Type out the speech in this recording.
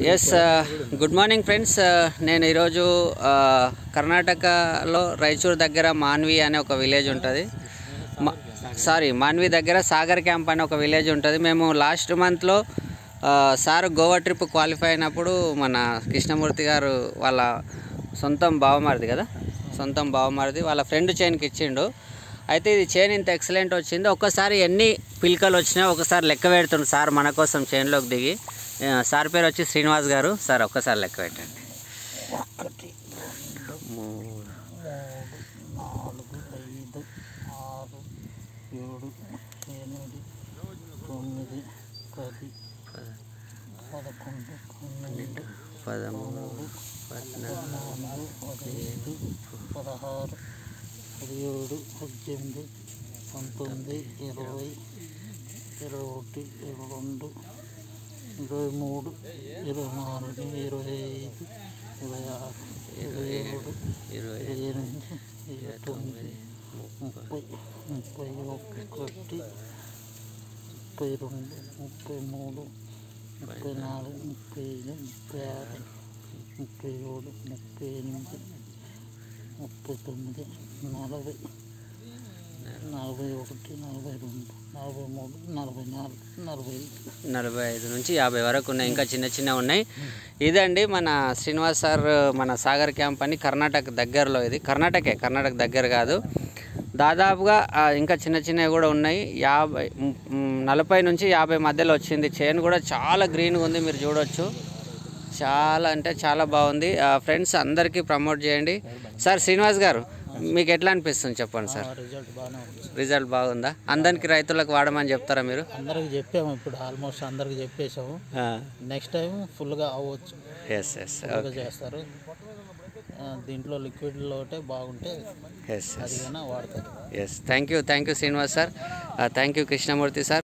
yes good morning friends నేను ఈరోజు ఆ, కర్ణాటకలో రాయచూర్ దగ్గర మాన్వి అనే ఒక విలేజ్ ఉంటుంది సారీ మాన్వి దగ్గర సాగర్ క్యాంప్ అనే ఒక విలేజ్ ఉంటుంది మేము లాస్ట్ మంత్లో సార్ గోవా ట్రిప్ క్వాలిఫై అయినప్పుడు మన కృష్ణమూర్తి గారు వాళ్ళ సొంతం బావమారిది కదా సొంతం బావమారిది వాళ్ళ ఫ్రెండ్ చైన్కి ఇచ్చిండు అయితే ఇది చైన్ ఇంత ఎక్సలెంట్ వచ్చింది ఒక్కసారి ఎన్ని పిలకలు వచ్చినాయో ఒకసారి లెక్క పెడుతుండు సార్ మన కోసం చైన్లోకి దిగి ఆ, సార్ పేరు వచ్చి శ్రీనివాస్ గారు సార్ ఒక్కసారి లెక్క పెట్టండి ఒకటి రెండు మూడు మూడు నాలుగు ఐదు ఆరు ఏడు ఎనిమిది తొమ్మిది పది పదకొండు పన్నెండు పదమూడు పద్నాలుగు పద్నాలుగు పదిహేడు పదహారు పదిహేడు పద్దెనిమిది పంతొమ్మిది ఇరవై ఇరవై ఒకటి ఇరవై రెండు ఇరవై మూడు ఇరవై నాలుగు ఇరవై ఐదు ఇరవై ఆరు ఇరవై ఏడు ఇరవై ఇరవై ఎనిమిది ఇరవై తొమ్మిది ముప్పై ముప్పై ఒకటి ముప్పై రెండు ముప్పై మూడు ముప్పై నాలుగు ముప్పై ఐదు ముప్పై ఆరు ముప్పై ఏడు ముప్పై ఎనిమిది ముప్పై తొమ్మిది నలభై నలభై ఒకటి నలభై రెండు నలభై మూడు నలభై నాలుగు నలభై ఐదు నలభై ఐదు నుంచి యాభై వరకు ఉన్నాయి ఇంకా చిన్న చిన్న ఉన్నాయి ఇదండి మన శ్రీనివాస్ సార్ మన సాగర్ క్యాంప్ అని కర్ణాటక దగ్గరలో ఇది కర్ణాటకే కర్ణాటక దగ్గర కాదు దాదాపుగా ఆ, ఇంకా చిన్న చిన్నవి కూడా ఉన్నాయి యాభై మ్, మ్, నలభై నుంచి యాభై మధ్యలో వచ్చింది చైన్ కూడా చాలా గ్రీన్గా ఉంది మీరు చూడొచ్చు చాలా అంటే చాలా బాగుంది ఫ్రెండ్స్ అందరికీ ప్రమోట్ చేయండి సార్ శ్రీనివాస్ గారు మీకు ఎట్లా అనిపిస్తుంది చెప్పండి సార్ రిజల్ట్ బాగానే ఉంది రిజల్ట్ బాగుందా అందరికి రైతులకు వాడమని చెప్తారా మీరు అందరికి చెప్పాము ఇప్పుడు ఆల్మోస్ట్ అందరికి చెప్పేసాము నెక్స్ట్ టైం ఫుల్గా అవ్వచ్చు ఎస్ ఎస్ ఫుల్గా చేస్తారు ఆ, దీంట్లో లిక్విడ్లో ఒకటే బాగుంటే ఎస్ అది కన్నా వాడతారు yes thank you thank you Srinivas sir thank you Krishnamurthy sir